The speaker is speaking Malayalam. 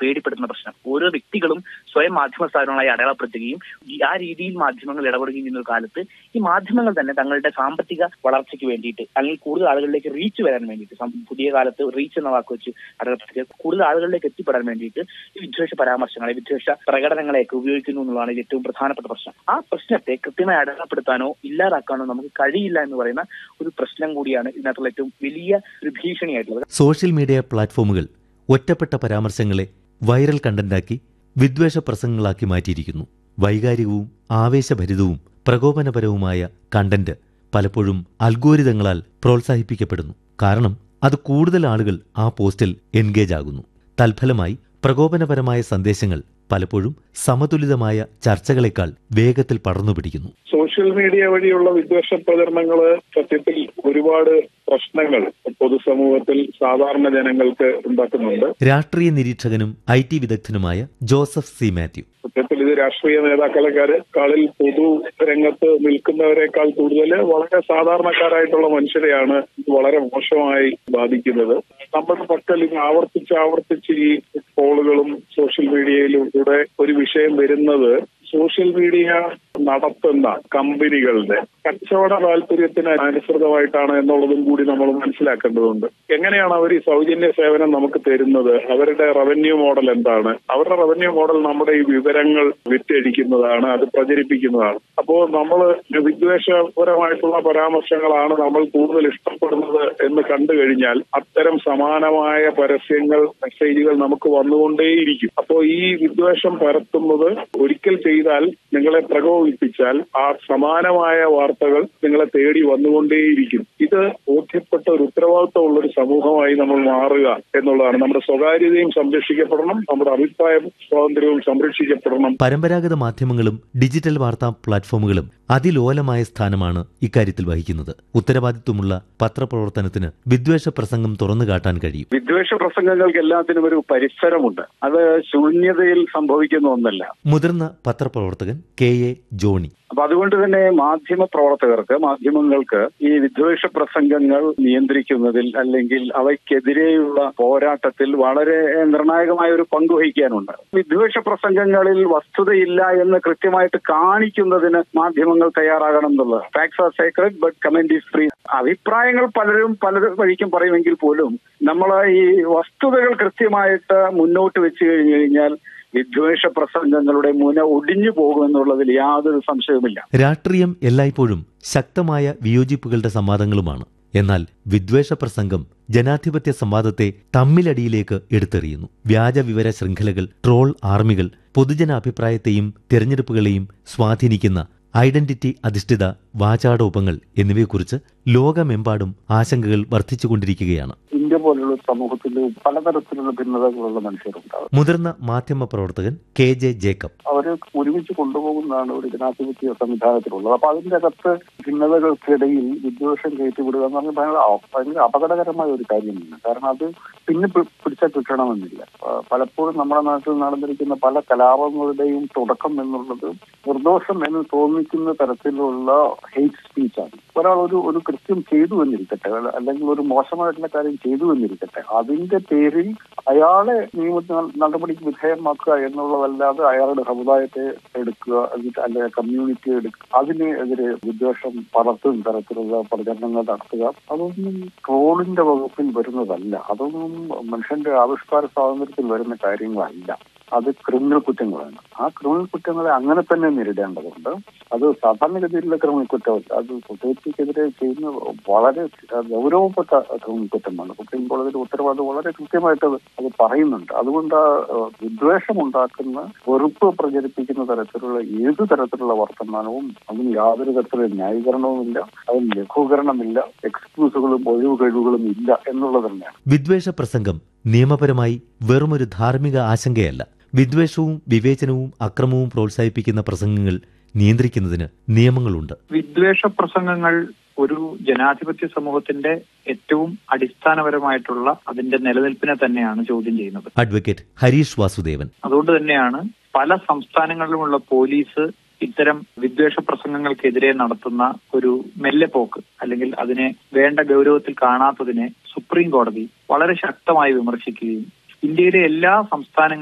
പേടിപ്പെടുത്തുന്ന പ്രശ്നം ഓരോ വ്യക്തികളും സ്വയം മാധ്യമ സ്ഥാപനങ്ങളായി അടയാളപ്പെടുത്തുകയും ഈ- ആ രീതിയിൽ മാധ്യമങ്ങൾ ഇടപെടുകയും ചെയ്യുന്ന ഒരു കാലത്ത് ഈ മാധ്യമങ്ങൾ തന്നെ തങ്ങളുടെ സാമ്പത്തിക വളർച്ചയ്ക്ക് വേണ്ടിയിട്ട് അല്ലെങ്കിൽ കൂടുതൽ ആളുകളിലേക്ക് റീച്ച് വരാൻ വേണ്ടിയിട്ട് സം- പുതിയ കാലത്ത് റീച്ച് എന്ന വാക്ക് വെച്ച് അടയാളപ്പെടുത്തിയ കൂടുതൽ ആളുകളിലേക്ക് എത്തിപ്പെടാൻ വേണ്ടിയിട്ട് ഈ വിദ്വേഷ പരാമർശങ്ങളെ വിദ്വേഷ പ്രകടനങ്ങളെയൊക്കെ ഉപയോഗിക്കുന്നു എന്നുള്ളതാണ് ഇതിൽ ഏറ്റവും പ്രധാനപ്പെട്ട പ്രശ്നം ആ പ്രശ്നത്തെ കൃത്യമായി അടയാളപ്പെടുത്താനോ ഇല്ലാതാക്കാനോ നമുക്ക് കഴിയില്ല എന്ന് പറയുന്ന ഒരു പ്രശ്നം കൂടിയാണ് ഇതിനകത്തുള്ള ഏറ്റവും വലിയ ഒരു ഭീഷണിയായിട്ടുള്ളത് സോഷ്യൽ മീഡിയ പ്ലാറ്റ്ഫോമുകൾ ഒറ്റപ്പെട്ട പരാമർശങ്ങളെ വൈറൽ കണ്ടന്റാക്കി വിദ്വേഷ പ്രസംഗങ്ങളാക്കി മാറ്റിയിരിക്കുന്നു വൈകാരികവും ആവേശഭരിതവും പ്രകോപനപരവുമായ കണ്ടന്റ് പലപ്പോഴും അൽഗോരിതങ്ങളാൽ പ്രോത്സാഹിപ്പിക്കപ്പെടുന്നു കാരണം അത് കൂടുതൽ ആളുകൾ ആ പോസ്റ്റിൽ എൻഗേജ് ആകുന്നു തൽഫലമായി പ്രകോപനപരമായ സന്ദേശങ്ങൾ പലപ്പോഴും സമതുലിതമായ ചർച്ചകളെക്കാൾ വേഗത്തിൽ പടർന്നുപിടിക്കുന്നു സോഷ്യൽ മീഡിയ വഴിയുള്ള വിദ്വേഷ പ്രചരണങ്ങള് സത്യത്തിൽ ഒരുപാട് പ്രശ്നങ്ങൾ പൊതുസമൂഹത്തിൽ സാധാരണ ജനങ്ങൾക്ക് ഉണ്ടാക്കുന്നുണ്ട് രാഷ്ട്രീയ നിരീക്ഷകനും ഐ ടി വിദഗ്ധനുമായ ജോസഫ് സി മാത്യു സത്യത്തിൽ ഇത് രാഷ്ട്രീയ നേതാക്കളെക്കാളിൽ പൊതു രംഗത്ത് നിൽക്കുന്നവരെക്കാൾ കൂടുതൽ വളരെ സാധാരണക്കാരായിട്ടുള്ള മനുഷ്യരെയാണ് ഇത് വളരെ മോശമായി ബാധിക്കുന്നത് നമ്മുടെ പക്കൽ ഇത് ആവർത്തിച്ച് ആവർത്തിച്ച് ഈ പോളുകളും സോഷ്യൽ മീഡിയയിലൂടെ ഒരു വിഷയം വരുന്നത് സോഷ്യൽ മീഡിയ നടത്തുന്ന കമ്പനികളുടെ കച്ചവട താല്പര്യത്തിന് അനുസൃതമായിട്ടാണ് എന്നുള്ളതും കൂടി നമ്മൾ മനസ്സിലാക്കേണ്ടതുണ്ട് എങ്ങനെയാണ് അവർ ഈ സൗജന്യ സേവനം നമുക്ക് തരുന്നത് അവരുടെ റവന്യൂ മോഡൽ എന്താണ് അവരുടെ റവന്യൂ മോഡൽ നമ്മുടെ ഈ വിവരങ്ങൾ വിറ്റഴിക്കുന്നതാണ് അത് പ്രചരിപ്പിക്കുന്നതാണ് അപ്പോൾ നമ്മൾ വിദ്വേഷപരമായിട്ടുള്ള പരാമർശങ്ങളാണ് നമ്മൾ കൂടുതൽ ഇഷ്ടപ്പെടുന്നത് എന്ന് കണ്ടു കഴിഞ്ഞാൽ അത്തരം സമാനമായ പരസ്യങ്ങൾ മെസ്സേജുകൾ നമുക്ക് വന്നുകൊണ്ടേയിരിക്കും അപ്പോൾ ഈ വിദ്വേഷം പരത്തുന്നത് ഒരിക്കൽ ചെയ്താൽ നിങ്ങളെ പ്രകോപിപ്പിച്ചാൽ ആ സമാനമായ വാർത്തകൾ നിങ്ങളെ തേടി വന്നുകൊണ്ടേയിരിക്കും ഇത് ബോധ്യപ്പെട്ട ഒരു ഉത്തരവാദിത്തമുള്ള ഒരു സമൂഹമായി നമ്മൾ മാറുക എന്നുള്ളതാണ് നമ്മുടെ സ്വകാര്യതയും സംരക്ഷിക്കപ്പെടണം നമ്മുടെ അഭിപ്രായ സ്വാതന്ത്ര്യവും സംരക്ഷിക്കപ്പെടണം പരമ്പരാഗത മാധ്യമങ്ങളും ഡിജിറ്റൽ വാർത്താ പ്ലാറ്റ്ഫോമുകളും അതിലോലമായ സ്ഥാനമാണ് ഇക്കാര്യത്തിൽ വഹിക്കുന്നത് ഉത്തരവാദിത്വമുള്ള പത്രപ്രവർത്തനത്തിന് വിദ്വേഷ പ്രസംഗം തുറന്നു കാട്ടാൻ കഴിയും വിദ്വേഷ പ്രസംഗങ്ങൾക്ക് എല്ലാത്തിനും ഒരു പരിസരമുണ്ട് അത് ശൂന്യതയിൽ സംഭവിക്കുന്ന ഒന്നല്ല മുതിർന്ന പത്രപ്രവർത്തകൻ കെ എ ജോണി അപ്പൊ അതുകൊണ്ട് തന്നെ മാധ്യമ പ്രവർത്തകർക്ക് മാധ്യമങ്ങൾക്ക് ഈ വിദ്വേഷ പ്രസംഗങ്ങൾ നിയന്ത്രിക്കുന്നതിൽ അല്ലെങ്കിൽ അവയ്ക്കെതിരെയുള്ള പോരാട്ടത്തിൽ വളരെ നിർണായകമായ ഒരു പങ്ക് വഹിക്കാനുണ്ട് വിദ്വേഷ പ്രസംഗങ്ങളിൽ വസ്തുതയില്ല എന്ന് കൃത്യമായിട്ട് കാണിക്കുന്നതിന് മാധ്യമങ്ങൾ തയ്യാറാകണം എന്നുള്ളത് facts are sacred but comment is free അഭിപ്രായങ്ങൾ പലരും പല വഴിക്കും പറയുമെങ്കിൽ പോലും നമ്മൾ ഈ വസ്തുതകൾ കൃത്യമായിട്ട് മുന്നോട്ട് വെച്ച് കഴിഞ്ഞു കഴിഞ്ഞാൽ വിദ്വേഷ പ്രസംഗങ്ങളുടെ മുന ഒടിഞ്ഞു പോകുമെന്നുള്ളതിൽ യാതൊരു സംശയവുമില്ല രാഷ്ട്രീയം എല്ലായ്പ്പോഴും ശക്തമായ വിയോജിപ്പുകളുടെ സംവാദങ്ങളുമാണ് എന്നാൽ വിദ്വേഷ പ്രസംഗം ജനാധിപത്യ സംവാദത്തെ തമ്മിലടിയിലേക്ക് എടുത്തെറിയുന്നു വ്യാജ വിവര ശൃംഖലകൾ ട്രോൾ ആർമികൾ പൊതുജനാഭിപ്രായത്തെയും തിരഞ്ഞെടുപ്പുകളെയും സ്വാധീനിക്കുന്ന ഐഡന്റിറ്റി അധിഷ്ഠിത വാചാടോപങ്ങൾ എന്നിവയെക്കുറിച്ച് ലോകമെമ്പാടും ആശങ്കകൾ വർദ്ധിച്ചുകൊണ്ടിരിക്കുകയാണ് ഇന്ത്യ പോലുള്ള സമൂഹത്തിൽ പലതരത്തിലുള്ള ഭിന്നതകളുള്ള മനുഷ്യരുണ്ടാവും മുതിർന്ന മാധ്യമ പ്രവർത്തകൻ കെ ജെ ജേക്കബ് അവര് ഒരുമിച്ച് കൊണ്ടുപോകുന്നതാണ് ഒരു ജനാധിപത്യ സംവിധാനത്തിലുള്ളത് അപ്പൊ അതിന്റെ അകത്ത് ഭിന്നതകൾക്കിടയിൽ വിദ്വേഷം കയറ്റിവിടുക എന്ന് പറഞ്ഞാൽ ഭയങ്കര അ- ഭയങ്കര അപകടകരമായ ഒരു കാര്യമാണ് കാരണം അത് പിന്നെ പി- പിടിച്ചാൽ കിട്ടണമെന്നില്ല പ- പലപ്പോഴും നമ്മുടെ നാട്ടിൽ നടന്നിരിക്കുന്ന പല കലാപങ്ങളുടെയും തുടക്കം എന്നുള്ളത് നിർദോഷം എന്ന് തോന്നിക്കുന്ന തരത്തിലുള്ള ഹെയ്റ്റ് സ്പീച്ചാണ് ഒരാൾ ഒരു ഒരു കൃത്യം ചെയ്തു എന്നിരിക്കട്ടെ അല്ല- അല്ലെങ്കിൽ ഒരു മോശമായിട്ടുള്ള കാര്യം ചെയ്തു എന്നിരിക്കട്ടെ അതിന്റെ പേരിൽ അയാളെ നിയമ നടപടിക്ക് വിധേയമാക്കുക എന്നുള്ളതല്ലാതെ അയാളുടെ സമുദായത്തെ എടുക്കുക എന്നിട്ട് അല്ലെ കമ്മ്യൂണിറ്റി എടുക്കുക അതിനെതിരെ വിദ്വേഷം പലർത്തും തരത്തിലുള്ള പ്രചരണങ്ങൾ നടത്തുക അതൊന്നും ട്രോളിന്റെ വകുപ്പിൽ വരുന്നതല്ല അതൊന്നും മനുഷ്യന്റെ ആവിഷ്കാര സ്വാതന്ത്ര്യത്തിൽ വരുന്ന കാര്യങ്ങളല്ല അത് ക്രിമിനൽ കുറ്റങ്ങളാണ് ആ ക്രിമിനൽ കുറ്റങ്ങളെ അങ്ങനെ തന്നെ നേരിടേണ്ടതുണ്ട് അത് സാധാരണഗതിയിലുള്ള ക്രിമിനൽ കുറ്റമല്ല അത് സൊസൈറ്റിക്കെതിരെ ചെയ്യുന്ന വളരെ ഗൗരവപ്പെട്ട ക്രിമിനൽ കുറ്റമാണ് സുപ്രീം കോടതിയുടെ ഉത്തരവാദിത്വം വളരെ കൃത്യമായിട്ട് അത് അത് പറയുന്നുണ്ട് അതുകൊണ്ട് ആ, ഏഹ്, വിദ്വേഷം ഉണ്ടാക്കുന്ന വെറുപ്പ് പ്രചരിപ്പിക്കുന്ന തരത്തിലുള്ള ഏത് തരത്തിലുള്ള വർത്തമാനവും അതിന് യാതൊരു തരത്തിലുള്ള ന്യായീകരണവുമില്ല അതിന് ലഘൂകരണമില്ല എക്സ്ക്യൂസുകളും ഒഴിവ് കഴിവുകളും ഇല്ല എന്നുള്ളത് തന്നെയാണ് വിദ്വേഷ പ്രസംഗം നിയമപരമായി വെറുമൊരു ധാർമ്മിക ആശങ്കയല്ല വിദ്വേഷവും വിവേചനവും അക്രമവും പ്രോത്സാഹിപ്പിക്കുന്ന പ്രസംഗങ്ങൾ നിയന്ത്രിക്കുന്നതിന് നിയമങ്ങളുണ്ട് വിദ്വേഷ പ്രസംഗങ്ങൾ ഒരു ജനാധിപത്യ സമൂഹത്തിന്റെ ഏറ്റവും അടിസ്ഥാനപരമായിട്ടുള്ള അതിന്റെ നിലനിൽപ്പിനെ തന്നെയാണ് ചോദ്യം ചെയ്യുന്നത് അഡ്വക്കേറ്റ് ഹരീഷ് വാസുദേവൻ അതുകൊണ്ട് തന്നെയാണ് പല സംസ്ഥാനങ്ങളിലുമുള്ള പോലീസ് ഇത്തരം വിദ്വേഷ പ്രസംഗങ്ങൾക്കെതിരെ നടത്തുന്ന ഒരു മെല്ലെപ്പോക്ക് അല്ലെങ്കിൽ അതിനെ വേണ്ട ഗൗരവത്തിൽ കാണാത്തതിനെ സുപ്രീം കോടതി വളരെ ശക്തമായി വിമർശിക്കുകയും ഇന്ത്യയിലെ എല്ലാ സംസ്ഥാനങ്ങളിലും